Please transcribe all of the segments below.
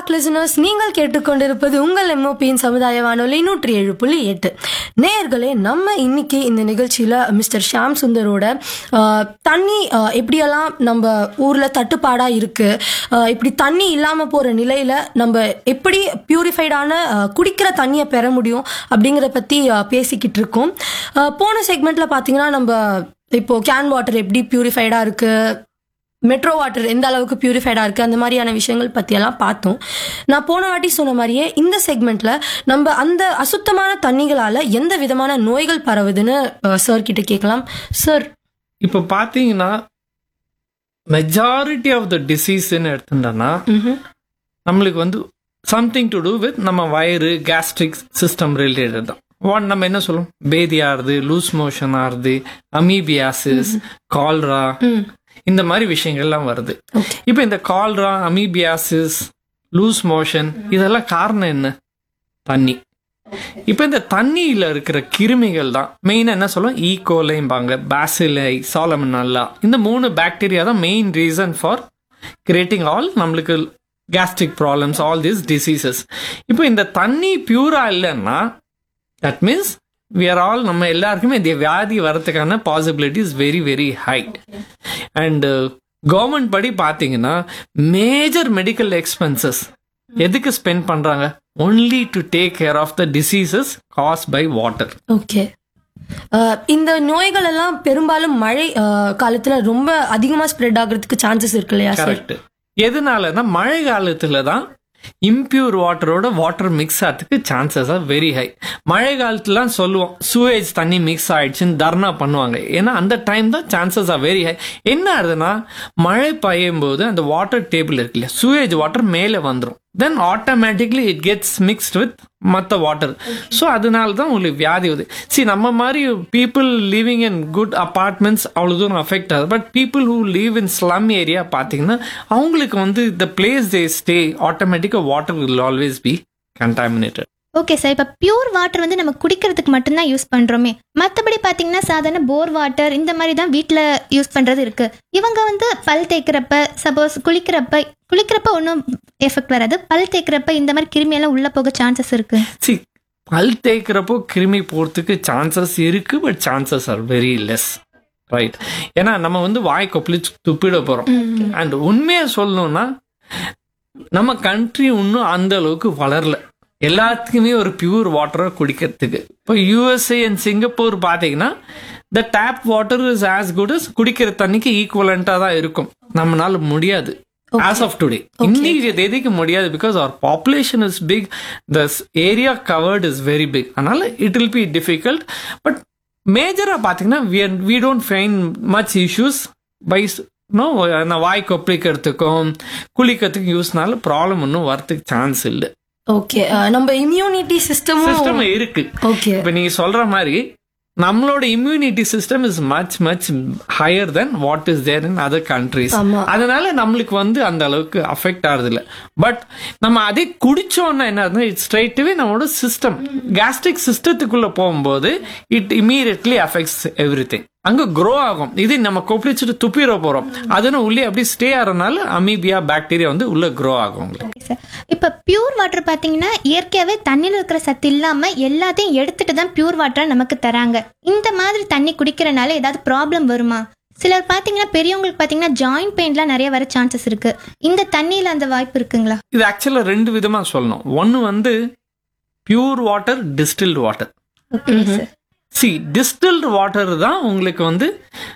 Back listeners நீங்கள் கேட்டுக்கொண்டிருப்பது உங்கள் எம்ஓபியின் சமுதாய வானொலி நூற்றி ஏழு புள்ளி எட்டு நேயர்களே நம்ம இன்னைக்கு இந்த நிகழ்ச்சியில் மிஸ்டர் ஷாம் சுந்தரோட ஆஹ், தண்ணி ஆஹ், எப்படியெல்லாம் நம்ம ஊரில் தட்டுப்பாடாக இருக்குது இப்படி தண்ணி இல்லாமல் போகிற நிலையில் நம்ம எப்படி பியூரிஃபைடான குடிக்கிற தண்ணியை பெற முடியும் அப்படிங்கிறத பற்றி பேசிக்கிட்டு இருக்கோம் ஆஹ், போன செக்மெண்ட்டில் பார்த்தீங்கன்னா நம்ம இப்போ கேன் வாட்டர் எப்படி பியூரிஃபைடாக இருக்குது மெட்ரோ வாட்டர் எந்த அளவுக்கு பியூரிஃபைடாக இருக்குது அந்த மாதிரியான விஷயங்கள் பற்றியெல்லாம் பார்த்தோம் நான் போன வாட்டி சொன்ன மாதிரியே இந்த செக்மெண்ட்டில் நம்ம அந்த அசுத்தமான தண்ணிகளால் எந்த விதமான நோய்கள் பரவுதுன்னு சார் கிட்ட கேட்கலாம் சார் இப்போ பார்த்தீங்கன்னா மெஜாரிட்டி ஆஃப் த டிசீஸ்ன்னு எடுத்துட்டோம்னா நம்மளுக்கு வந்து சம்திங் டு டூ வித் நம்ம வயிறு கேஸ்ட்ரிக் சிஸ்டம் ரிலேட்டட் தான் ஒன் நம்ம என்ன சொல்லுவோம் பேதி ஆறுது லூஸ் மோஷன் ஆறுது அமீபியாசிஸ் கால்ரா இந்த மாதிரி விஷயங்கள்லாம் வருது ஓகே இப்போ இந்த கால்ரா அமீபியாசிஸ் லூஸ் மோஷன் இதெல்லாம் காரணம் என்ன தண்ணி இப்போ இந்த தண்ணியில இருக்கிற கிருமிகள் தான் மெயினா என்ன சொல்லுவோம் ஈகோலைம்பாங்க பாசிலை சாலமனல்லா இந்த மூணு பாக்டீரியா தான் main reason for creating all நம்மளுக்கு gastric problems all these diseases இப்போ இந்த தண்ணி பியூரா இல்லைன்னா that means we are all நம்ம எல்லாருக்குமே இந்த வியாதி வரதுக்கான possibility is very very high and government படி பார்த்தீங்கன்னா மேஜர் மெடிக்கல் எக்ஸ்பென்சஸ் எதுக்கு ஸ்பெண்ட் பண்றாங்க only to take care of the diseases cause by water okay இந்த நோய்கள் எல்லாம் பெரும்பாலும் மழை அஹ், காலத்துல ரொம்ப அதிகமாக ஸ்ப்ரெட் ஆகுறதுக்கு சான்சஸ் இருக்கு இல்லையா சார் கரெக்ட் எதனாலனா மழை காலத்துல தான் இம்பியூர் வாட்டரோட வாட்டர் மிக்ஸ் ஆகிறதுக்கு சான்சஸ் ஆர் வெரி ஹை மழை காலத்துலாம் சொல்லுவோம் சூவேஜ் தண்ணி மிக்ஸ் ஆயிடுச்சுன்னு தர்ணா பண்ணுவாங்க ஏன்னா அந்த டைம் தான் சான்சஸ் ஆர் வெரி ஹை என்ன ஆகுதுன்னா மழை பெய்யும் போது அந்த வாட்டர் டேபிள் இருக்கு இல்லையா சூவேஜ் வாட்டர் மேலே வந்துடும் then automatically it gets mixed with மற்ற வாட்டர் ஸோ அதனால தான் உங்களுக்கு வியாதி வருது சி நம்ம மாதிரி people living in good apartments அவ்வளோ தூரம் அஃபெக்ட் ஆகுது but people who live in slum area பார்த்தீங்கன்னா அவங்களுக்கு வந்து த பிளேஸ் தே ஸ்டே ஆட்டோமேட்டிக்காக water will always be contaminated okay sir இப்போ பியூர் வாட்டர் வந்து நம்ம குடிக்கிறதுக்கு மட்டும்தான் யூஸ் பண்ணுறோமே மற்றபடி பார்த்தீங்கன்னா சாதாரண போர் வாட்டர் இந்த மாதிரி தான் வீட்டில் யூஸ் பண்ணுறது இருக்குது இவங்க வந்து பல் தேய்க்கிறப்ப சப்போஸ் குளிக்கிறப்ப குளிக்கிறப்ப ஒன்றும் எஃபெக்ட் வராது பல் தேய்க்கிறப்ப இந்த மாதிரி கிருமியெல்லாம் உள்ளே போக சான்சஸ் இருக்குது சி பல் தேய்க்கிறப்போ கிருமி போகிறதுக்கு சான்சஸ் இருக்கு but chances are very less right ஏன்னா நம்ம வந்து வாய் கொப்பளிச்சு துப்பிட போகிறோம் அண்ட் உண்மையை சொல்லணும்னா நம்ம கண்ட்ரி இன்னும் அந்த அளவுக்கு வளரல எல்லாத்துக்குமே ஒரு பியூர் வாட்டரை குடிக்கிறதுக்கு இப்போ யூஎஸ்ஏ அண்ட் சிங்கப்பூர் பார்த்தீங்கன்னா the tap water is as good as குடிக்கிற தண்ணிக்கு ஈக்குவலண்ட்டாக தான் இருக்கும் நம்மளால முடியாது ஆஸ் ஆஃப் டுடே இன்னைக்கு தேதிக்கு முடியாது because our population is big the area covered is very big அதனால it will be difficult but மேஜராக பார்த்தீங்கன்னா we don't find much issues by no நான் வாய் கொப்பளிக்கிறதுக்கும் குளிக்கிறதுக்கும் யூஸ்னால ப்ராப்ளம் ஒன்றும் வரதுக்கு சான்ஸ் இல்லை ஓகே நம்ம இம்யூனிட்டி சிஸ்டமும் சிஸ்டம் இருக்கு ஓகே இப்ப நீங்க சொல்ற மாதிரி நம்மளோட immunity system is much much higher then what is there in other countries ஆமா. அதனால நம்மளுக்கு வந்து அந்த அளவுக்கு அஃபெக்ட் ஆகுது இல்ல பட் நம்ம அதே குடிச்சோம்னா என்ன ஆகுதுன்னா இட் ஸ்ட்ரைட்வே நம்மளோட சிஸ்டம் கேஸ்ட்ரிக் சிஸ்டத்துக்குள்ள போகும்போது it immediately affects everything அங்க க்ரோ ஆகும் இது நம்ம கொப்பளிச்சுட்டு துப்பிட போறோம் அதுன்னு உள்ளே அப்படியே ஸ்டே ஆகிறனால அமீபியா பாக்டீரியா வந்து உள்ள க்ரோ ஆகும் உங்களுக்கு ஓகே சார் இப்போ பியூர் வாட்டர் பார்த்தீங்கன்னா இயற்கையாகவே தண்ணியில் இருக்கிற சத்து இல்லாமல் எல்லாத்தையும் எடுத்துட்டு தான் பியூர் வாட்டரை நமக்கு தராங்க இந்த மாதிரி தண்ணி குடிக்கிறனால ஏதாவது ப்ராப்ளம் வருமா சிலர் பார்த்தீங்கன்னா பெரியவங்களுக்கு பார்த்தீங்கன்னா ஜாயிண்ட் பெயின்லாம் நிறைய வர சான்சஸ் இருக்கு இந்த தண்ணியில் அந்த வாய்ப்பு இருக்குங்களா இது ஆக்சுவலா ரெண்டு விதமா சொல்லணும் ஒன்னு வந்து pure water distilled water okay sir see distilled water தான் உங்களுக்கு வந்து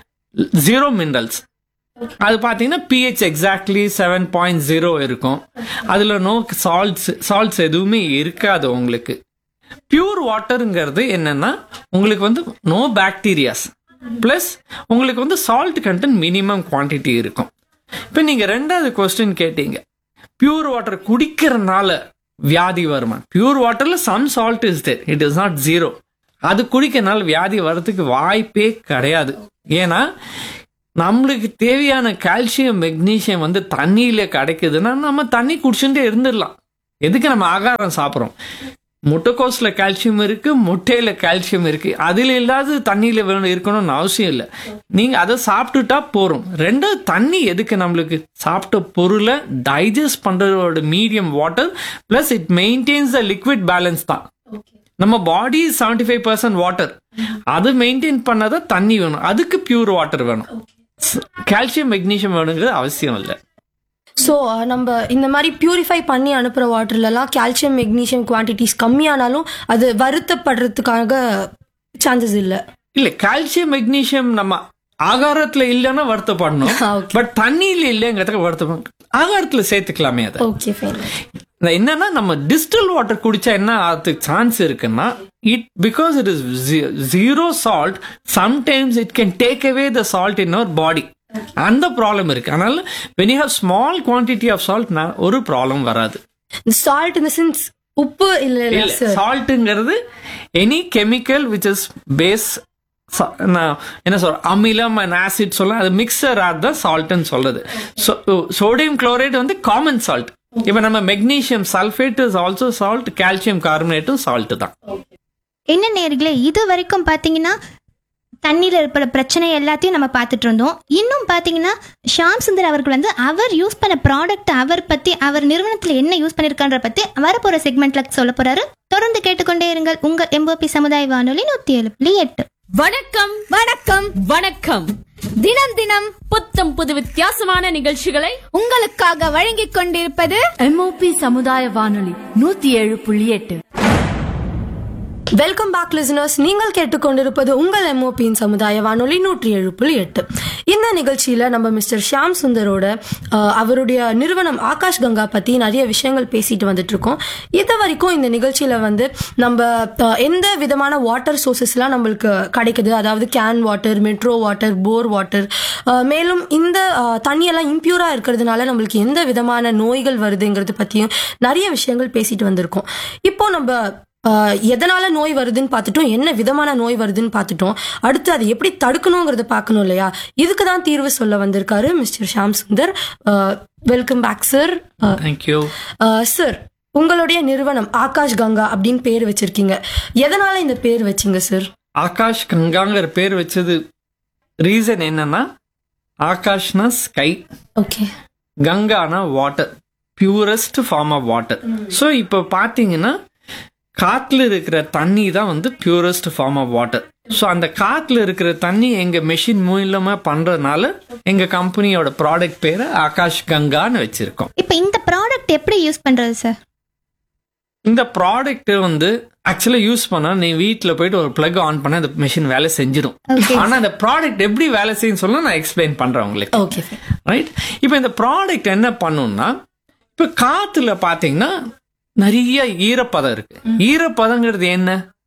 ஜீரோ மினரல்ஸ் அது பார்த்தீங்கன்னா pH exactly seven point zero இருக்கும் அதில் நோ சால்ட்ஸ் சால்ட்ஸ் எதுவுமே இருக்காது உங்களுக்கு பியூர் வாட்டருங்கிறது என்னன்னா உங்களுக்கு வந்து நோ பாக்டீரியாஸ் ப்ளஸ் உங்களுக்கு வந்து சால்ட் கண்டென்ட் மினிமம் குவான்டிட்டி இருக்கும் இப்போ நீங்கள் ரெண்டாவது கொஸ்டின் கேட்டீங்க பியூர் வாட்டர் குடிக்கிறனால வியாதி வருமா பியூர் வாட்டர்ல some salt is there it is not zero அது குடிக்கிறனால வியாதி வர்றதுக்கு வாய்ப்பே கிடையாது ஏன்னா நம்மளுக்கு தேவையான கால்சியம் மெக்னீசியம் வந்து தண்ணியில கிடைக்குதுன்னா நம்ம தண்ணி குடிச்சுட்டே இருந்துடலாம் எதுக்கு நம்ம ஆகாரம் சாப்பிட்றோம் முட்டைக்கோஸ்ல கால்சியம் இருக்கு முட்டையில கால்சியம் இருக்கு அதுல இல்லாத தண்ணியில வேணும் இருக்கணும்னு அவசியம் இல்லை நீங்க அதை சாப்பிட்டுட்டா போறோம் ரெண்டாவது தண்ணி எதுக்கு நம்மளுக்கு சாப்பிட்ட பொருளை டைஜஸ்ட் பண்றதோட medium water plus it maintains the liquid balance தான் நம்ம body seventy five percent water அது மெயின்டைன் பண்ணாதான் தண்ணி வேணும் அதுக்கு பியூர் வாட்டர் வேணும் கால்சியம் மெக்னீஷியம் வேணுங்கிறது அவசியம் இல்லை ஸோ நம்ம இந்த மாதிரி பியூரிஃபை பண்ணி அனுப்புகிற வாட்டர்லலாம் கால்சியம் மெக்னீஷியம் குவான்டிட்டிஸ் கம்மியானாலும் அது வருத்தப்படுறதுக்காக சான்சஸ் இல்லை இல்ல கால்சியம் மெக்னீசியம் நம்ம ஆகாரத்துல இல்லைன்னா வருத்தப்படணும் ஓகே பட் தண்ணியில இல்லைங்கிறதுக்கு வருத்தப்படணும் ஆகாரத்துல சேர்த்துக்கலாமே அதை ஓகே ஃபைன் இந்த என்னன்னா நம்ம டிஸ்டில் வாட்டர் குடிச்சா என்ன ஆகிறதுக்கு சான்ஸ் இருக்குன்னா it because it is zero salt sometimes it can take away the salt in our body அந்த ப்ராப்ளம் இருக்கு அதனால when you have small quantity of salt ஒரு ப்ராப்ளம் வராது சால்ட் இந்த சென்ஸ் உப்பு இல்லை இல்ல இல்லை சார் சால்ட்டுங்கிறது any chemical which is base என்ன சொல்ற அமிலம் அண்ட் ஆசிட் சொல்ல அது மிக்சர் ஆர் தான் சால்ட்னு சொல்றது சோடியம் குளோரைடு வந்து காமன் சால்ட் இப்ப நம்ம magnesium sulphate is also salt calcium கார்பனேட்டும் சால்ட் தான் என்ன நேர்களே இது வரைக்கும் பார்த்தீங்கன்னா தண்ணியில் ஏற்பட பிரச்சனை எல்லாத்தையும் நம்ம பார்த்துட்டு இருந்தோம் இன்னும் பார்த்தீங்கன்னா ஷாம் சுந்தர் அவர்கள் வந்து அவர் யூஸ் பண்ண ப்ராடக்ட் அவர் பற்றி அவர் நிறுவனத்தில் என்ன யூஸ் பண்ணியிருக்கான்ற பற்றி வரப்போகிற செக்மெண்ட்ல சொல்ல போறாரு தொடர்ந்து கேட்டுக்கொண்டே இருங்கள் உங்கள் எம்போபி சமுதாய வானொலி நூற்றி ஏழு புள்ளி எட்டு வணக்கம் வணக்கம் வணக்கம் தினம் தினம் புத்தம் புது வித்தியாசமான நிகழ்ச்சிகளை உங்களுக்காக வழங்கிக் கொண்டிருப்பது எம்ஓபி சமுதாய வானொலி நூத்தி ஏழு புள்ளி எட்டு வெல்கம் பேக் லிசனர்ஸ் நீங்கள் கேட்டுக்கொண்டிருப்பது உங்கள் எம்ஓபியின் சமுதாய வானொலி நூற்றி ஏழு புள்ளி எட்டு இந்த நிகழ்ச்சியில நம்ம மிஸ்டர் ஷியாம் சுந்தரோட அஹ், அவருடைய நிறுவனம் ஆகாஷ் கங்கா பத்தி நிறைய விஷயங்கள் பேசிட்டு வந்துட்டு இருக்கோம் இது வரைக்கும் இந்த நிகழ்ச்சியில வந்து நம்ம அஹ், எந்த விதமான வாட்டர் சோர்சஸ்லாம் நம்மளுக்கு கிடைக்குது அதாவது can water metro water bore water மேலும் இந்த அஹ், தண்ணியெல்லாம் இம்ப்யூரா இருக்கிறதுனால நம்மளுக்கு எந்த விதமான நோய்கள் வருதுங்கிறது பத்தியும் நிறைய விஷயங்கள் பேசிட்டு வந்திருக்கோம் இப்போ நம்ம ஆஹ் எதனால நோய் வருதுன்னு பார்த்துட்டோம் என்ன விதமான நோய் வருதுன்னு பார்த்துட்டோம் அடுத்து அதை எப்படி தடுக்கணுங்கிறத பார்க்கணும் இல்லையா இதுக்கு தான் தீர்வு சொல்ல வந்திருக்காரு mister Sham Sundar welcome back sir thank you sir உங்களுடைய நிறுவனம் ஆகாஷ் கங்கா அப்படின்னு பேர் வச்சிருக்கீங்க எதனால இந்த பேர் வச்சீங்க சார் ஆகாஷ் கங்காங்கிற பேர் வச்சது ரீசன் என்னன்னா ஆகாஷ்னா ஸ்கை ஓகே கங்கானா water purest form of water so இப்போ பார்த்தீங்கன்னா காத்துல இருக்கிற தண்ணி தான் வந்து purest form of water so அந்த காத்துல இருக்கிற தண்ணி எங்க மெஷின் மூலமா பண்றதுனால எங்க கம்பெனியோட ப்ராடக்ட் பேரை ஆகாஷ் கங்கான்னு வச்சிருக்கோம் இப்போ இந்த ப்ராடக்ட் எப்படி யூஸ் பண்ணுறது சார் இந்த ப்ராடக்ட் வந்து ஆக்சுவலா யூஸ் பண்ணா நீ வீட்டில் போயிட்டு ஒரு பிளக் ஆன் பண்ண அந்த மிஷின் வேலை செஞ்சிடும் Okay. ஆனா அந்த ப்ராடக்ட் எப்படி வேலை செய்யும் சொல்ல நான் எக்ஸ்பிளைன் பண்றேன் உங்களுக்கு ஓகே ரைட் இப்போ இந்த ப்ராடக்ட் என்ன பண்ணும்னா இப்போ காத்துல பாத்தீங்கன்னா நிறைய ஈரப்பதம் இருக்கு ஈரப்பதங்கிறது என்ன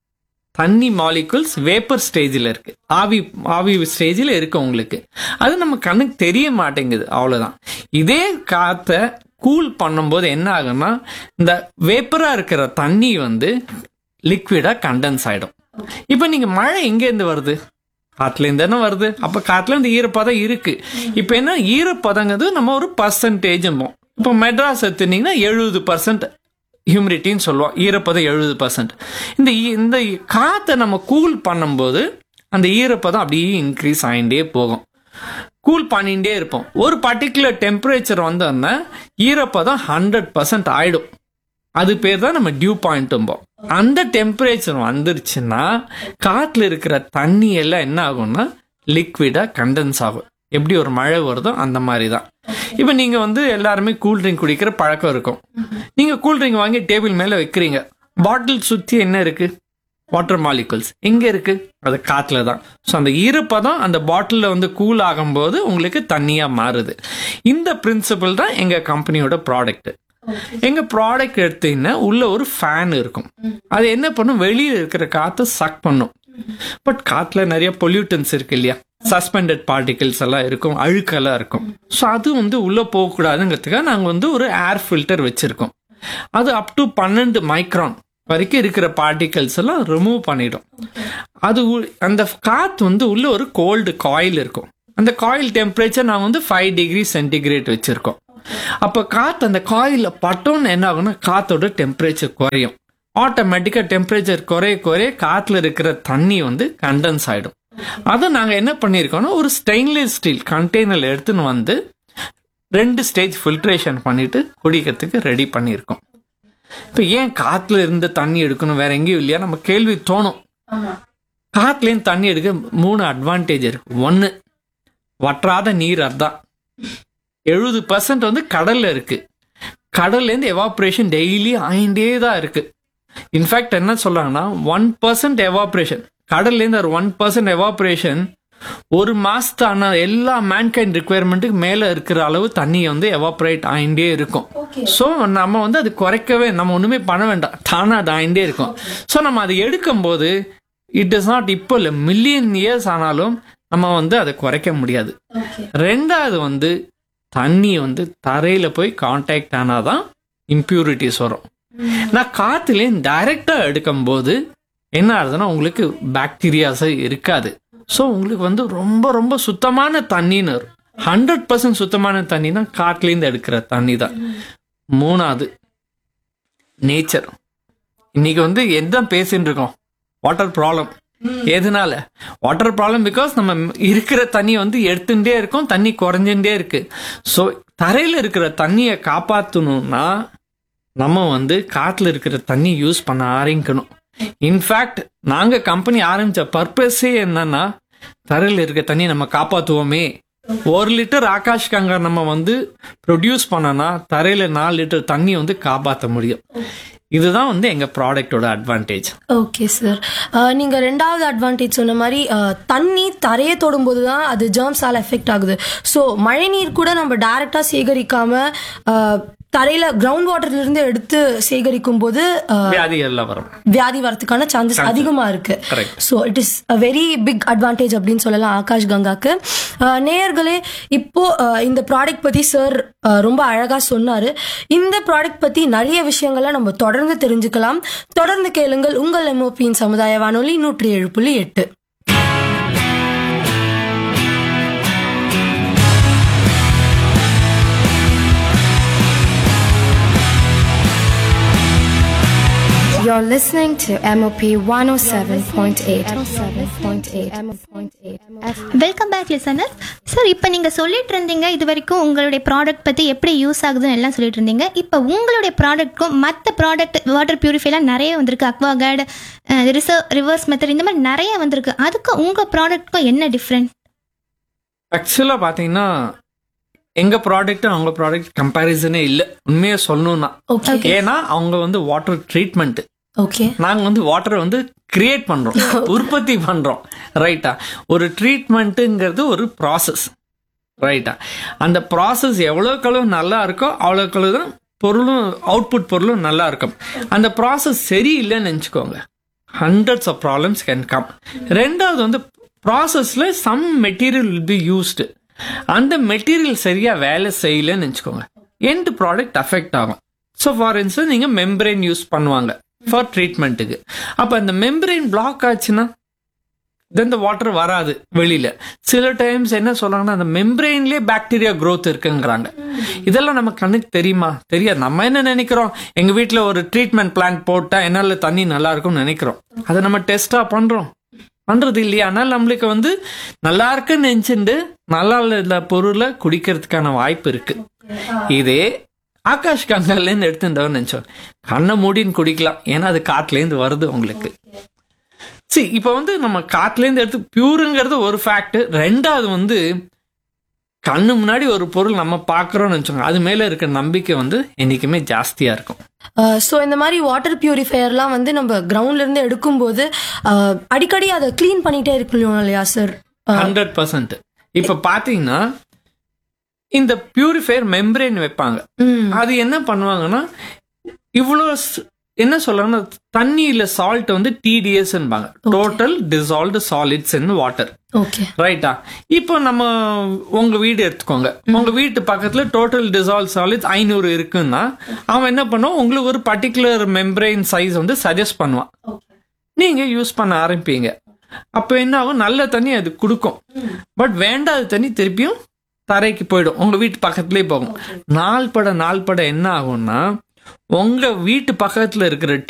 தண்ணி மாலிகுல்ஸ் வேப்பர் ஸ்டேஜில் இருக்கு ஆவி ஆவி ஸ்டேஜில் இருக்கு உங்களுக்கு அது நம்ம கண்ணுக்கு தெரிய மாட்டேங்குது அவ்வளவுதான் இதே காத்தை கூல் பண்ணும்போது என்ன ஆகும்னா இந்த வேப்பரா இருக்கிற தண்ணி வந்து லிக்விடா கண்டென்ஸ் ஆயிடும் இப்போ நீங்க மழை எங்க இருந்து வருது காத்துல இருந்து தானே வருது அப்ப காத்துல இந்த ஈரப்பதம் இருக்கு இப்போ என்ன ஈரப்பதங்கிறது நம்ம ஒரு பர்சன்டேஜ் இப்போ மெட்ராஸ் எடுத்துனீங்கன்னா எழுபது பர்சன்ட் ஹியூமிடிட்டின்னு சொல்லுவோம் ஈரப்பதம் எழுபது பர்சன்ட் இந்த ஈ- இந்த காத்தை நம்ம கூல் பண்ணும்போது அந்த ஈரப்பதம் அப்படியே இன்க்ரீஸ் ஆகிட்டே போகும் கூல் பண்ணிகிட்டே இருப்போம் ஒரு பர்டிகுலர் டெம்பரேச்சர் வந்தோன்னா ஈரப்பதம் ஹண்ட்ரட் பர்சன்ட் ஆயிடும் அது பேர் தான் நம்ம டியூ பாயிண்ட்டும்போம் அந்த டெம்பரேச்சர் வந்துருச்சுன்னா காத்துல இருக்கிற தண்ணி எல்லாம் என்ன ஆகும்னா லிக்விடா கண்டென்ஸ் ஆகும் எப்படி ஒரு மழை வருதோ அந்த மாதிரி தான் இப்போ நீங்க வந்து எல்லாருமே கூல் ட்ரிங்க் குடிக்கிற பழக்கம் இருக்கும் நீங்க கூல் ட்ரிங்க் வாங்கி டேபிள் மேல வைக்கிறீங்க பாட்டில் சுத்தி என்ன இருக்கு வாட்டர் மாலிகுல்ஸ் எங்க இருக்கு அது காத்துல தான் ஸோ அந்த ஈரப்பதம் அந்த பாட்டிலில் வந்து கூல் ஆகும்போது உங்களுக்கு தண்ணியா மாறுது இந்த பிரின்சிபல் தான் எங்க கம்பெனியோட ப்ராடக்ட் எங்க ப்ராடக்ட் எடுத்தீங்கன்னா உள்ள ஒரு ஃபேன் இருக்கும் அது என்ன பண்ணும் வெளியில இருக்கிற காத்தை சக் பண்ணும் பட் காத்துல நிறைய பொல்யூட்டன்ஸ் இருக்கு இல்லையா சஸ்பெண்டட் பார்ட்டிகிள்ஸ் எல்லாம் இருக்கும் அழுக்கெல்லாம் இருக்கும் ஸோ அது வந்து உள்ள போகக்கூடாதுங்கிறதுக்காக நாங்கள் வந்து ஒரு ஏர் ஃபில்டர் வச்சிருக்கோம் அது அப் டு பன்னெண்டு மைக்ரான் வரைக்கும் இருக்கிற பார்ட்டிகல்ஸ் எல்லாம் ரிமூவ் பண்ணிடும் அது உள்- அந்த காத்து வந்து உள்ள ஒரு கோல்டு காயில் இருக்கும் அந்த காயில் டெம்பரேச்சர் நாங்கள் வந்து ஃபைவ் டிகிரி சென்டிகிரேட் வச்சிருக்கோம் அப்போ காத்து அந்த காயில பட்டோன்னு என்ன ஆகும்னா காத்தோட டெம்பரேச்சர் குறையும் ஆட்டோமேட்டிக்காக டெம்பரேச்சர் குறைய குறைய காற்றுல இருக்கிற தண்ணி வந்து கண்டென்ஸ் ஆகிடும் அதை நாங்கள் என்ன பண்ணியிருக்கோம்னா ஒரு ஸ்டெயின்லெஸ் ஸ்டீல் கண்டெய்னர் எடுத்துன்னு வந்து ரெண்டு ஸ்டேஜ் ஃபில்ட்ரேஷன் பண்ணிட்டு குடிக்கிறதுக்கு ரெடி பண்ணியிருக்கோம் இப்போ ஏன் காற்றுல இருந்து தண்ணி எடுக்கணும் வேற எங்கேயும் இல்லையா நம்ம கேள்வி தோணும் காற்றுலேருந்து தண்ணி எடுக்க மூணு அட்வான்டேஜ் இருக்கு ஒன்று வற்றாத நீர் அதான் எழுபது பர்சன்ட் வந்து கடல்ல இருக்கு கடல்லேருந்து எவாப்ரேஷன் டெய்லி ஆயிண்டே தான் இருக்கு இன்ஃபேக்ட் என்ன சொல்றாங்கன்னா ஒன் பர்சன்ட் எவாப்ரேஷன் கடல்லேருந்து ஒரு ஒன் பர்சன்ட் எவாப்ரேஷன் ஒரு மாசத்தான எல்லா மேன்கைண்ட் ரிக்குவயர்மெண்ட்டுக்கு மேல இருக்கிற அளவு தண்ணி வந்து எவாப்ரேட் ஆயிண்டே இருக்கும் ஸோ நம்ம வந்து அது குறைக்கவே நம்ம ஒண்ணுமே பண்ண வேண்டாம் தானா அது ஆயிண்டே இருக்கும் ஸோ நம்ம அதை எடுக்கும்போது இட் இஸ் நாட் இப்போ இல்லை மில்லியன் இயர்ஸ் ஆனாலும் நம்ம வந்து அதை குறைக்க முடியாது ரெண்டாவது வந்து தண்ணி வந்து தரையில போய் காண்டாக்ட் ஆனாதான் இம்ப்யூரிட்டிஸ் வரும் நான் காத்துலேயும் டைரக்டா எடுக்கும்போது என்ன ஆகுதுன்னா உங்களுக்கு பாக்டீரியாஸே இருக்காது ஸோ உங்களுக்கு வந்து ரொம்ப ரொம்ப சுத்தமான தண்ணின்னு வரும் ஹண்ட்ரட் பர்சன்ட் சுத்தமான தண்ணினா காட்டுலேருந்து எடுக்கிற தண்ணி தான் மூணாவது நேச்சர் இன்னைக்கு வந்து எதான் பேசிட்டு இருக்கோம் வாட்டர் ப்ராப்ளம் எதனால வாட்டர் ப்ராப்ளம் பிகாஸ் நம்ம இருக்கிற தண்ணி வந்து எடுத்துட்டே இருக்கோம் தண்ணி குறைஞ்சுட்டே இருக்கு ஸோ தரையில இருக்கிற தண்ணியை காப்பாற்றணும்னா நம்ம வந்து காட்டுல இருக்கிற தண்ணி யூஸ் பண்ண ஆரம்பிக்கணும் இன்ஃபேக்ட் நாங்க கம்பெனி ஆரம்பிச்ச பர்பஸே என்னன்னா தரையில இருக்க தண்ணி நம்ம காப்பாத்துவோமே ஒரு லிட்டர் ஆகாஷ் கங்கா நம்ம வந்து ப்ரொடியூஸ் பண்ணனா தரையில நாலு லிட்டர் தண்ணி வந்து காப்பாற்ற முடியும் இதுதான் வந்து எங்க ப்ராடக்டோட அட்வான்டேஜ் ஓகே சார் நீங்க ரெண்டாவது அட்வான்டேஜ் சொன்ன மாதிரி அஹ், தண்ணி தரையை தொடும்போது தான் அது ஜெர்ம்ஸால எஃபெக்ட் ஆகுது ஸோ மழை நீர் கூட நம்ம டைரக்டா சேகரிக்காம அஹ், தரையில கிரவுண்ட் வாட்டர்ல இருந்து எடுத்து சேகரிக்கும் போது அஹ், வியாதிகள்லாம் வரும் வியாதி வரதுக்கான சான்சஸ் அதிகமா இருக்கு Correct. So it is a very big advantage அப்படின்னு சொல்லலாம் ஆகாஷ் கங்காக்கு அஹ், நேயர்களே இப்போ அஹ், இந்த ப்ராடக்ட் பத்தி சார் ரொம்ப அழகா சொன்னாரு இந்த ப்ராடக்ட் பத்தி நிறைய விஷயங்களை நம்ம தொடர்ந்து தெரிஞ்சுக்கலாம் தொடர்ந்து கேளுங்கள் உங்கள் எம்ஓபியின் சமுதாய வானொலி நூற்றி ஏழு புள்ளி எட்டு You're listening to MOP 107.8. 107.8. Welcome back listener sir இப்போ நீங்கள் சொல்லிட்டு இருந்தீங்க இது வரைக்கும் உங்களுடைய ப்ராடக்ட் பற்றி எப்படி யூஸ் ஆகுதுன்னு எல்லாம் சொல்லிட்டு இருந்தீங்க இப்போ உங்களுடைய ப்ராடக்ட்க்கும் மற்ற ப்ராடக்ட் வாட்டர் பியூரிஃபைலாம் நிறைய வந்திருக்கு அக்வாகார்டு ரிசர்வ் ரிவர்ஸ் மெத்தட் இந்த மாதிரி நிறைய வந்திருக்கு அதுக்கு உங்கள் ப்ராடக்ட்க்கும் என்ன டிஃப்ரெண்ட் ஆக்சுவலா பாத்தீங்கன்னா எங்க ப்ராடக்ட் அவங்க ப்ராடக்ட் கம்பேரிசனே இல்ல உண்மையா சொல்லணும்னா ஓகே ஏன்னா அவங்க வந்து வாட்டர் ட்ரீட்மெண்ட் ஓகே நாங்க வந்து வாட்டரை வந்து கிரியேட் பண்றோம் உற்பத்தி பண்றோம் ரைட்டா ஒரு ட்ரீட்மெண்ட்டுங்கிறது ஒரு ப்ராசஸ் ரைட்டா அந்த ப்ராசஸ் எவ்வளோக்களவு நல்லா இருக்கோ அவ்வளோக்களவு தான் பொருளும் அவுட்புட் பொருளும் நல்லா இருக்கும் அந்த ப்ராசஸ் சரியில்லைன்னு நினச்சிக்கோங்க hundreds of problems can come ரெண்டாவது வந்து ப்ராசஸில் some material will be used அந்த மெட்டீரியல் சரியா வேலை செய்யலன்னு நினச்சிக்கோங்க எண்ட் ப்ராடக்ட் அஃபெக்ட் ஆகும் ஸோ ஃபார் இன்ஸ்டன்ஸ் நீங்கள் மெம்பரேன் யூஸ் பண்ணுவாங்க ஃபார் ட்ரீட்மெண்ட்டுக்கு அப்போ அந்த மெம்பரேன் பிளாக் ஆச்சுன்னா தென் the வாட்டர் வராது வெளியில சில டைம்ஸ் என்ன சொல்றாங்கன்னா அந்த மெம்பரெயின்லயே பாக்டீரியா growth இருக்குங்கிறாங்க இதெல்லாம் நம்ம கண்ணுக்கு தெரியுமா தெரியாது நம்ம என்ன நினைக்கிறோம் எங்க வீட்ல ஒரு ட்ரீட்மெண்ட் பிளான்ட் போட்டா என்னால தண்ணி நல்லா இருக்கும்னு நினைக்கிறோம் அதை நம்ம டெஸ்டா பண்றோம் பண்றது இல்லையா ஆனால் நம்மளுக்கு வந்து நல்லா இருக்குன்னு நினைச்சுட்டு நல்லா இல்ல பொருளை குடிக்கிறதுக்கான வாய்ப்பு இருக்கு இதே ஆகாஷ் கங்கால இருந்து எடுத்துட்டோம்னு நினைச்சோம் கண்ணை மூடின்னு குடிக்கலாம் ஏன்னா அது காட்டுல இருந்து வருது உங்களுக்கு சரி இப்போ வந்து நம்ம காட்டுலேருந்து எடுத்து பியூருங்கிறது ஒரு ஃபேக்ட் ரெண்டாவது வந்து கண்ணு முன்னாடி ஒரு பொருள் நம்ம பார்க்குறோம்னு வச்சோங்க அது மேலே இருக்க நம்பிக்கை வந்து என்றைக்குமே ஜாஸ்தியாக இருக்கும் ஸோ இந்த மாதிரி வாட்டர் பியூரிஃபையர்லாம் வந்து நம்ம கிரவுண்ட்ல இருந்து எடுக்கும்போது அஹ், அடிக்கடி அதை க்ளீன் பண்ணிட்டே இருக்கணும் இல்லையா சார் ஹண்ட்ரட் பர்சன்ட் இப்போ பார்த்தீங்கன்னா இந்த பியூரிஃபையர் மெம்பரேன் வைப்பாங்க அது என்ன பண்ணுவாங்கன்னா இவ்வளோ ஸ்- என்ன சொல்றாங்கன்னா தண்ணியில சால்ட் வந்து டிடிஎஸ்ன்பாங்க total dissolved solids in water okay ரைட்டா இப்போ நம்ம உங்க வீடு எடுத்துக்கோங்க உங்க வீட்டு பக்கத்துல டோட்டல் டிசால்வ் சாலிட்ஸ் ஐநூறு இருக்குன்னா அவன் என்ன பண்ணுவான் உங்களுக்கு ஒரு பர்டிகுலர் மெம்பரைன் சைஸ் வந்து சஜஸ்ட் பண்ணுவான் நீங்க யூஸ் பண்ண ஆரம்பிப்பீங்க அப்போ என்ன ஆகும் நல்ல தண்ணி அது கொடுக்கும் பட் வேண்டாத தண்ணி திருப்பியும் தரைக்கு போயிடும் உங்க வீட்டு பக்கத்துலயே போகும் நாள் பட நாள் பட என்ன ஆகும்னா உங்க வீட்டு பக்கத்துல இருக்கிற